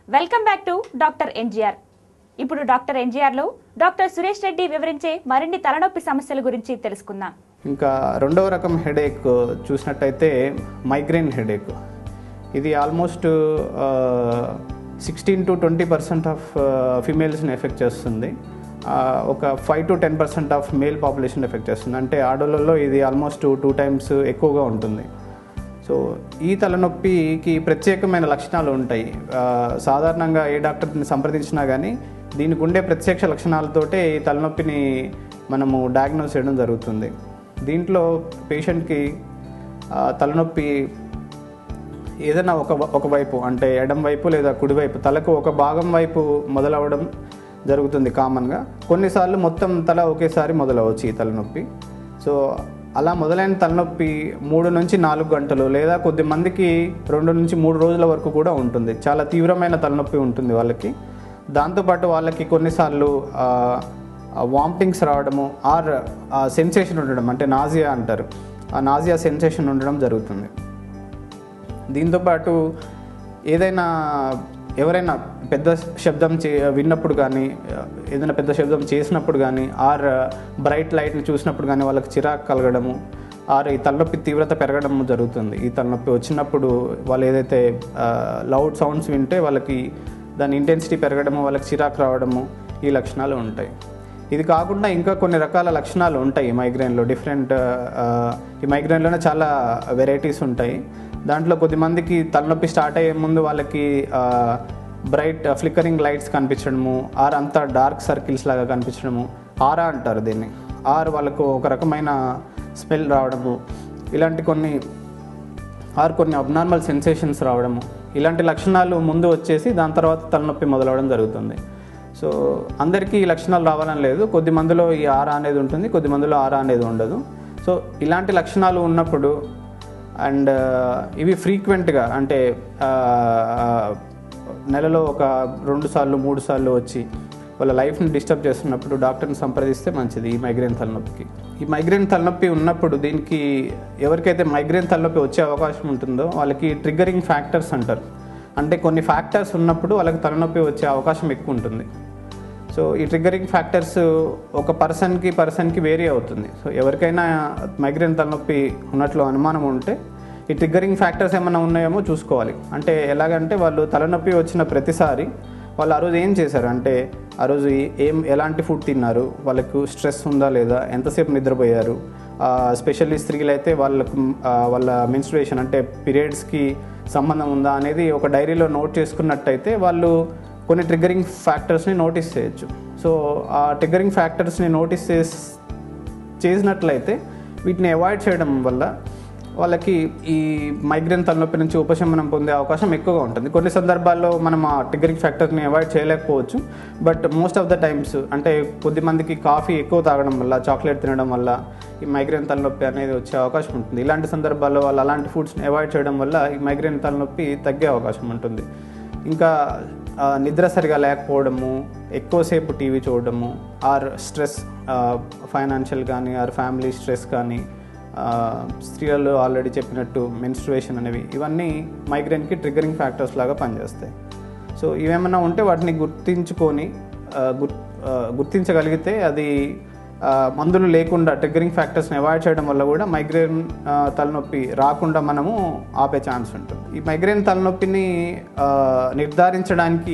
welcome back to doctor NGR ఇప్పుడు doctor ఎన్జిఆర్లో doctor Suresh Reddy వివరించే మరిన్ని తలనొప్పి సమస్యల గురించి తెలుసుకుందాం ఇంకా రెండవ రకం హెడేక్ చూసినట్టయితే మైగ్రేన్ హెడేక్ ఇది almost sixteen to twenty percent of ఫిమేల్స్ని ఎఫెక్ట్ చేస్తుంది ఆ, ఒక five to ten percent of male population affect చేస్తుంది అంటే ఆడోళ్ళలో ఇది ఆల్మోస్ట్ టూ టైమ్స్ ఎక్కువగా ఉంటుంది సో ఈ తలనొప్పికి ప్రత్యేకమైన లక్షణాలు ఉంటాయి ఆ, సాధారణంగా ఏ డాక్టర్ని సంప్రదించినా కానీ దీనికి ఉండే ప్రత్యక్ష లక్షణాలతోటే ఈ తలనొప్పిని మనము డయాగ్నోస్ చేయడం జరుగుతుంది దీంట్లో పేషెంట్కి ఆ, తలనొప్పి ఏదైనా ఒక ఒకవైపు అంటే ఎడం వైపు లేదా కుడివైపు తలకు ఒక భాగం వైపు మొదలవడం జరుగుతుంది కామన్గా కొన్నిసార్లు మొత్తం తల ఒకేసారి మొదలవచ్చు ఈ తలనొప్పి సో అలా మొదలైన తలనొప్పి మూడు నుంచి నాలుగు గంటలు లేదా కొద్ది మందికి రెండు నుంచి మూడు రోజుల వరకు కూడా ఉంటుంది చాలా తీవ్రమైన తలనొప్పి ఉంటుంది వాళ్ళకి దాంతోపాటు వాళ్ళకి కొన్నిసార్లు వామిటింగ్స్ రావడము ఆర్ సెన్సేషన్ ఉండడం అంటే నాజియా అంటారు ఆ నాజియా సెన్సేషన్ ఉండడం జరుగుతుంది దీంతోపాటు ఏదైనా ఎవరైనా పెద్ద శబ్దం చే విన్నప్పుడు కానీ ఏదైనా పెద్ద శబ్దం చేసినప్పుడు కానీ ఆర్ బ్రైట్ లైట్ని చూసినప్పుడు కానీ వాళ్ళకి చిరాకు కలగడము ఆర్ ఈ తలనొప్పి తీవ్రత పెరగడం జరుగుతుంది ఈ తలనొప్పి వచ్చినప్పుడు వాళ్ళు ఏదైతే లౌడ్ సౌండ్స్ వింటే వాళ్ళకి దాని ఇంటెన్సిటీ పెరగడము వాళ్ళకి చిరాకు రావడము ఈ లక్షణాలు ఉంటాయి ఇది కాకుండా ఇంకా కొన్ని రకాల లక్షణాలు ఉంటాయి ఈ మైగ్రేన్లో డిఫరెంట్ ఈ మైగ్రేన్లోనే చాలా వెరైటీస్ ఉంటాయి దాంట్లో కొద్దిమందికి తలనొప్పి స్టార్ట్ అయ్యే ముందు వాళ్ళకి బ్రైట్ ఫ్లిక్కరింగ్ లైట్స్ కనిపించడము ఆర్ అంతా డార్క్ సర్కిల్స్ లాగా కనిపించడము ఆరా అంటారు దీన్ని ఆర్ వాళ్ళకు ఒక రకమైన స్మెల్ రావడము ఇలాంటి కొన్ని ఆర్ కొన్ని అబ్నార్మల్ సెన్సేషన్స్ రావడము ఇలాంటి లక్షణాలు ముందు వచ్చేసి దాని తర్వాత తలనొప్పి మొదలవడం జరుగుతుంది సో అందరికీ ఈ లక్షణాలు రావాలని లేదు కొద్ది మందిలో ఈ ఆరా అనేది ఉంటుంది కొద్ది మందిలో ఆరా అనేది ఉండదు సో ఇలాంటి లక్షణాలు ఉన్నప్పుడు అండ్ ఇవి ఫ్రీక్వెంట్గా అంటే ఆ, నెలలో ఒక రెండు సార్లు మూడు సార్లు వచ్చి వాళ్ళ లైఫ్ని డిస్టర్బ్ చేస్తున్నప్పుడు డాక్టర్ని సంప్రదిస్తే మంచిది ఈ మైగ్రేన్ తలనొప్పికి ఈ మైగ్రేన్ తలనొప్పి ఉన్నప్పుడు దీనికి ఎవరికైతే మైగ్రేన్ తలనొప్పి వచ్చే అవకాశం ఉంటుందో వాళ్ళకి ట్రిగ్గరింగ్ ఫ్యాక్టర్స్ అంటారు అంటే కొన్ని ఫ్యాక్టర్స్ ఉన్నప్పుడు వాళ్ళకి తలనొప్పి వచ్చే అవకాశం ఎక్కువ ఉంటుంది సో ఈ ట్రిగ్గరింగ్ ఫ్యాక్టర్స్ ఒక పర్సన్కి పర్సన్కి వేరీ అవుతుంది సో ఎవరికైనా మైగ్రేన్ తలనొప్పి ఉన్నట్లు అనుమానం ఉంటే ఈ ట్రిగ్గరింగ్ ఫ్యాక్టర్స్ ఏమైనా ఉన్నాయేమో చూసుకోవాలి అంటే ఎలాగంటే వాళ్ళు తలనొప్పి వచ్చిన ప్రతిసారి వాళ్ళు ఆ రోజు ఏం చేశారు అంటే ఆ రోజు ఏ- ఏం ఎలాంటి ఫుడ్ తిన్నారు వాళ్ళకు స్ట్రెస్ ఉందా లేదా ఎంతసేపు నిద్రపోయారు స్పెషల్లీ స్త్రీలు అయితే వాళ్ళకు ఆ, వాళ్ళ మెన్స్ట్రుయేషన్ అంటే పీరియడ్స్కి సంబంధం ఉందా అనేది ఒక డైరీలో నోట్ చేసుకున్నట్టయితే వాళ్ళు కొన్ని ట్రిగ్గరింగ్ ఫ్యాక్టర్స్ని నోటీస్ చేయొచ్చు సో ఆ ట్రిగ్గరింగ్ ఫ్యాక్టర్స్ని నోటీస్ చేసి చేసినట్లయితే వీటిని అవాయిడ్ చేయడం వల్ల వాళ్ళకి ఈ మైగ్రేన్ తలనొప్పి నుంచి ఉపశమనం పొందే అవకాశం ఎక్కువగా ఉంటుంది కొన్ని సందర్భాల్లో మనం ఆ ట్రిగ్గరింగ్ ఫ్యాక్టర్ని అవాయిడ్ చేయలేకపోవచ్చు but most of the times అంటే కొద్ది మందికి కాఫీ ఎక్కువ తాగడం వల్ల చాక్లెట్ తినడం వల్ల ఈ మైగ్రేన్ తలనొప్పి అనేది వచ్చే అవకాశం ఉంటుంది ఇలాంటి సందర్భాల్లో వాళ్ళు అలాంటి ఫుడ్స్ని అవాయిడ్ చేయడం వల్ల ఈ మైగ్రేన్ తలనొప్పి తగ్గే అవకాశం ఉంటుంది ఇంకా ఆ, నిద్ర సరిగా లేకపోవడము ఎక్కువసేపు టీవీ చూడడము ఆర్ స్ట్రెస్ ఫైనాన్షియల్ కానీ ఆర్ ఫ్యామిలీ స్ట్రెస్ కానీ ఆ, స్త్రీలలో ఆల్రెడీ చెప్పినట్టు మెన్స్ట్రుయేషన్ అనేవి ఇవన్నీ మైగ్రేన్కి ట్రిగ్గరింగ్ ఫ్యాక్టర్స్ లాగా పనిచేస్తాయి సో ఇవేమన్నా ఉంటే వాటిని గుర్తించుకొని ఆ, గుర్ ఆ, గుర్తించగలిగితే అది ఆ, మందులు లేకుండా ట్రిగ్గరింగ్ ఫ్యాక్టర్స్ని అవాయిడ్ చేయడం వల్ల కూడా మైగ్రేన్ ఆ, తలనొప్పి రాకుండా మనము ఆపే ఛాన్స్ ఉంటుంది ఈ మైగ్రేన్ తలనొప్పిని ఆ, నిర్ధారించడానికి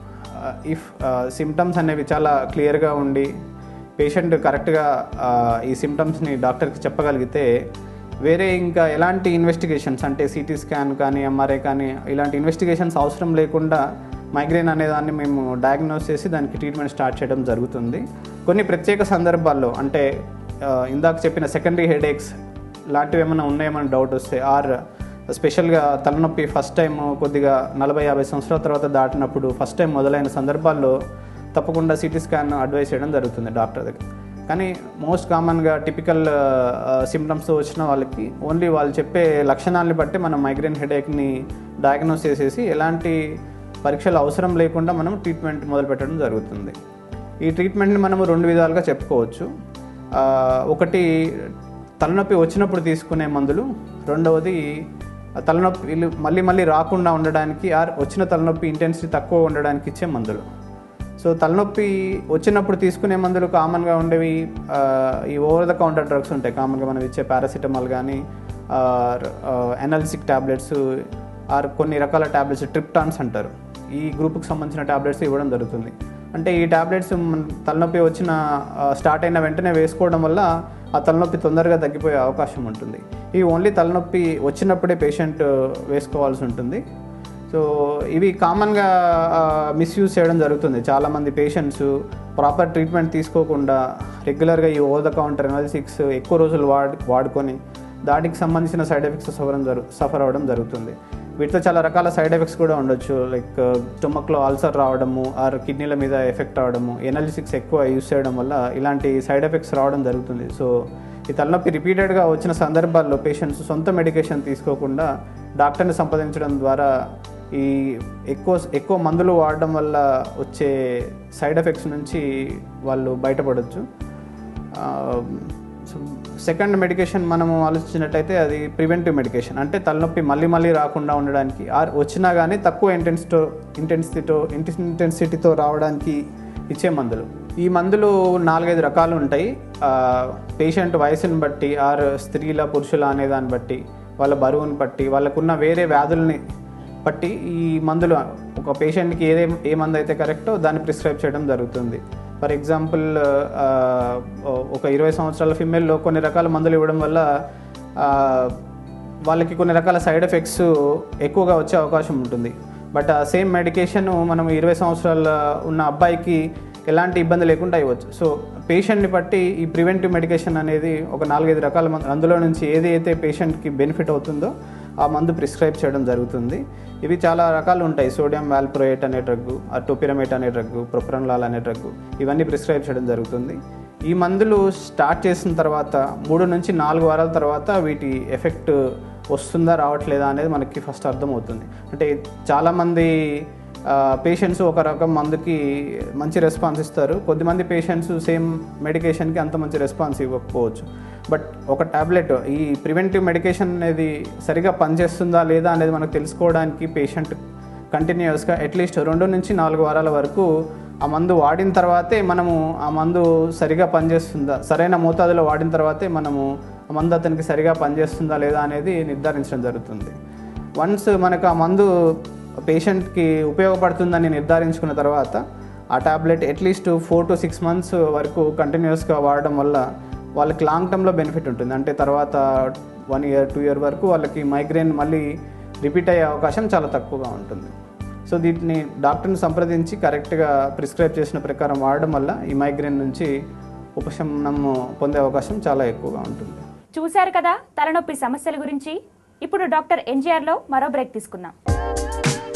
ఇఫ్ సిమ్టమ్స్ అనేవి చాలా క్లియర్గా ఉండి పేషెంట్ కరెక్ట్గా ఈ సిమ్టమ్స్ని డాక్టర్కి చెప్పగలిగితే వేరే ఇంకా ఎలాంటి ఇన్వెస్టిగేషన్స్ అంటే సిటీ స్కాన్ కానీ ఎంఆర్ఐ కానీ ఇలాంటి ఇన్వెస్టిగేషన్స్ అవసరం లేకుండా మైగ్రేన్ అనే దాన్ని మేము డయాగ్నోస్ చేసి దానికి ట్రీట్మెంట్ స్టార్ట్ చేయడం జరుగుతుంది కొన్ని ప్రత్యేక సందర్భాల్లో అంటే ఆ, ఇందాక చెప్పిన సెకండరీ హెడేక్స్ లాంటివి ఏమైనా ఉన్నాయేమని డౌట్ వస్తే ఆర్ స్పెషల్గా తలనొప్పి ఫస్ట్ టైం కొద్దిగా నలభై యాభై సంవత్సరాల తర్వాత దాటినప్పుడు ఫస్ట్ టైం మొదలైన సందర్భాల్లో తప్పకుండా సిటీ స్కాన్ అడ్వైస్ చేయడం జరుగుతుంది డాక్టర్ దగ్గర కానీ మోస్ట్ కామన్గా టిపికల్ సిమ్టమ్స్తో వచ్చిన వాళ్ళకి ఓన్లీ వాళ్ళు చెప్పే లక్షణాలని బట్టి మనం మైగ్రేన్ హెడేక్ని డయాగ్నోస్ చేసేసి ఎలాంటి పరీక్షలు అవసరం లేకుండా మనం ట్రీట్మెంట్ మొదలుపెట్టడం జరుగుతుంది ఈ ట్రీట్మెంట్ని మనము రెండు విధాలుగా చెప్పుకోవచ్చు ఆ, ఒకటి తలనొప్పి వచ్చినప్పుడు తీసుకునే మందులు రెండవది ఆ తలనొప్పి వీళ్ళు మళ్ళీ మళ్ళీ రాకుండా ఉండడానికి ఆర్ వచ్చిన తలనొప్పి ఇంటెన్సిటీ తక్కువ ఉండడానికి ఇచ్చే మందులు సో తలనొప్పి వచ్చినప్పుడు తీసుకునే మందులు కామన్గా ఉండేవి ఆ, ఈ ఓవర్ ద కౌంటర్ డ్రగ్స్ ఉంటాయి కామన్గా మనం ఇచ్చే పారాసిటమాల్ కానీ ఎనల్సిక్ టాబ్లెట్స్ ఆర్ కొన్ని రకాల టాబ్లెట్స్ ట్రిప్టాన్స్ అంటారు ఈ గ్రూప్కి సంబంధించిన టాబ్లెట్స్ ఇవ్వడం జరుగుతుంది అంటే ఈ టాబ్లెట్స్ మన తలనొప్పి వచ్చిన స్టార్ట్ అయిన వెంటనే వేసుకోవడం వల్ల ఆ తలనొప్పి తొందరగా తగ్గిపోయే అవకాశం ఉంటుంది ఇవి ఓన్లీ తలనొప్పి వచ్చినప్పుడే పేషెంట్ వేసుకోవాల్సి ఉంటుంది సో ఇవి కామన్గా మిస్యూజ్ చేయడం జరుగుతుంది చాలామంది పేషెంట్స్ ప్రాపర్ ట్రీట్మెంట్ తీసుకోకుండా రెగ్యులర్గా ఈ ఓవర్ ద కౌంటర్ ఎనాలిసిక్స్ ఎక్కువ రోజులు వాడు వాడుకొని దానికి సంబంధించిన సైడ్ ఎఫెక్ట్స్ సఫరం జరు సఫర్ అవ్వడం జరుగుతుంది వీటితో చాలా రకాల సైడ్ ఎఫెక్ట్స్ కూడా ఉండొచ్చు లైక్ స్టొమక్లో అల్సర్ రావడము ఆర్ కిడ్నీల మీద ఎఫెక్ట్ అవడము ఎనాలిసిక్స్ ఎక్కువ యూస్ చేయడం వల్ల ఇలాంటి సైడ్ ఎఫెక్ట్స్ రావడం జరుగుతుంది సో ఈ తలనొప్పి రిపీటెడ్గా వచ్చిన సందర్భాల్లో పేషెంట్స్ సొంత మెడికేషన్ తీసుకోకుండా డాక్టర్ని సంప్రదించడం ద్వారా ఈ ఎక్కువ ఎక్కువ మందులు వాడడం వల్ల వచ్చే సైడ్ ఎఫెక్ట్స్ నుంచి వాళ్ళు బయటపడవచ్చు సెకండ్ మెడికేషన్ మనము ఆలోచించినట్టయితే అది ప్రివెంటివ్ మెడికేషన్ అంటే తలనొప్పి మళ్ళీ మళ్ళీ రాకుండా ఉండడానికి ఆర్ వచ్చినా కానీ తక్కువ ఇంటెన్సితో ఇంటెన్సిటీతో ఇంటెన్సిటీతో రావడానికి ఇచ్చే మందులు ఈ మందులు నాలుగైదు రకాలు ఉంటాయి పేషెంట్ వయసుని బట్టి ఆర్ స్త్రీల పురుషుల అనే దాన్ని బట్టి వాళ్ళ బరువుని బట్టి వాళ్ళకున్న వేరే వ్యాధుల్ని బట్టి ఈ మందులు ఒక పేషెంట్కి ఏదే ఏ మందు అయితే కరెక్టో దాన్ని ప్రిస్క్రైబ్ చేయడం జరుగుతుంది ఫర్ ఎగ్జాంపుల్ ఒక ఇరవై సంవత్సరాల ఫిమేల్లో కొన్ని రకాల మందులు ఇవ్వడం వల్ల ఆ, వాళ్ళకి కొన్ని రకాల సైడ్ ఎఫెక్ట్స్ ఎక్కువగా వచ్చే అవకాశం ఉంటుంది బట్ ఆ సేమ్ మెడికేషన్ మనం ఇరవై సంవత్సరాల ఉన్న అబ్బాయికి ఎలాంటి ఇబ్బంది లేకుండా ఇవ్వచ్చు సో పేషెంట్ని బట్టి ఈ ప్రివెంటివ్ మెడికేషన్ అనేది ఒక నాలుగైదు రకాల మందు అందులో నుంచి ఏది అయితే పేషెంట్కి బెనిఫిట్ అవుతుందో ఆ మందు ప్రిస్క్రైబ్ చేయడం జరుగుతుంది ఇవి చాలా రకాలు ఉంటాయి సోడియం వాల్ప్రోయేట్ అనే డ్రగ్ టోపిరమేట్ అనే డ్రగ్ ప్రొప్రన్లాల్ అనే డ్రగ్ ఇవన్నీ ప్రిస్క్రైబ్ చేయడం జరుగుతుంది ఈ మందులు స్టార్ట్ చేసిన తర్వాత మూడు నుంచి నాలుగు వారాల తర్వాత వీటి ఎఫెక్ట్ వస్తుందా రావట్లేదా అనేది మనకి ఫస్ట్ అర్థమవుతుంది అంటే చాలామంది పేషెంట్స్ ఒక రకం మందుకి మంచి రెస్పాన్స్ ఇస్తారు కొద్దిమంది పేషెంట్స్ సేమ్ మెడికేషన్కి అంత మంచి రెస్పాన్స్ ఇవ్వకపోవచ్చు బట్ ఒక టాబ్లెట్ ఈ ప్రివెంటివ్ మెడికేషన్ అనేది సరిగా పనిచేస్తుందా లేదా అనేది మనకు తెలుసుకోవడానికి పేషెంట్ కంటిన్యూస్గా అట్లీస్ట్ రెండు నుంచి నాలుగు వారాల వరకు ఆ మందు వాడిన తర్వాతే మనము ఆ మందు సరిగా పనిచేస్తుందా సరైన మోతాదులో వాడిన తర్వాతే మనము ఆ మందు అతనికి సరిగా పనిచేస్తుందా లేదా అనేది నిర్ధారించడం జరుగుతుంది వన్స్ మనకు ఆ మందు పేషెంట్కి ఉపయోగపడుతుందని నిర్ధారించుకున్న తర్వాత ఆ tablet at least four to six months వరకు కంటిన్యూస్గా వాడడం వల్ల వాళ్ళకి లాంగ్ టర్మ్లో బెనిఫిట్ ఉంటుంది అంటే తర్వాత వన్ ఇయర్ టూ ఇయర్ వరకు వాళ్ళకి మైగ్రేన్ మళ్ళీ రిపీట్ అయ్యే అవకాశం చాలా తక్కువగా ఉంటుంది సో దీన్ని డాక్టర్ని సంప్రదించి కరెక్ట్గా ప్రిస్క్రైబ్ చేసిన ప్రకారం వాడడం వల్ల ఈ మైగ్రేన్ నుంచి ఉపశమనం పొందే అవకాశం చాలా ఎక్కువగా ఉంటుంది చూశారు కదా తలనొప్పి సమస్యల గురించి ఇప్పుడు డాక్టర్ ఎన్జిఆర్లో మరో బ్రేక్ తీసుకుందాం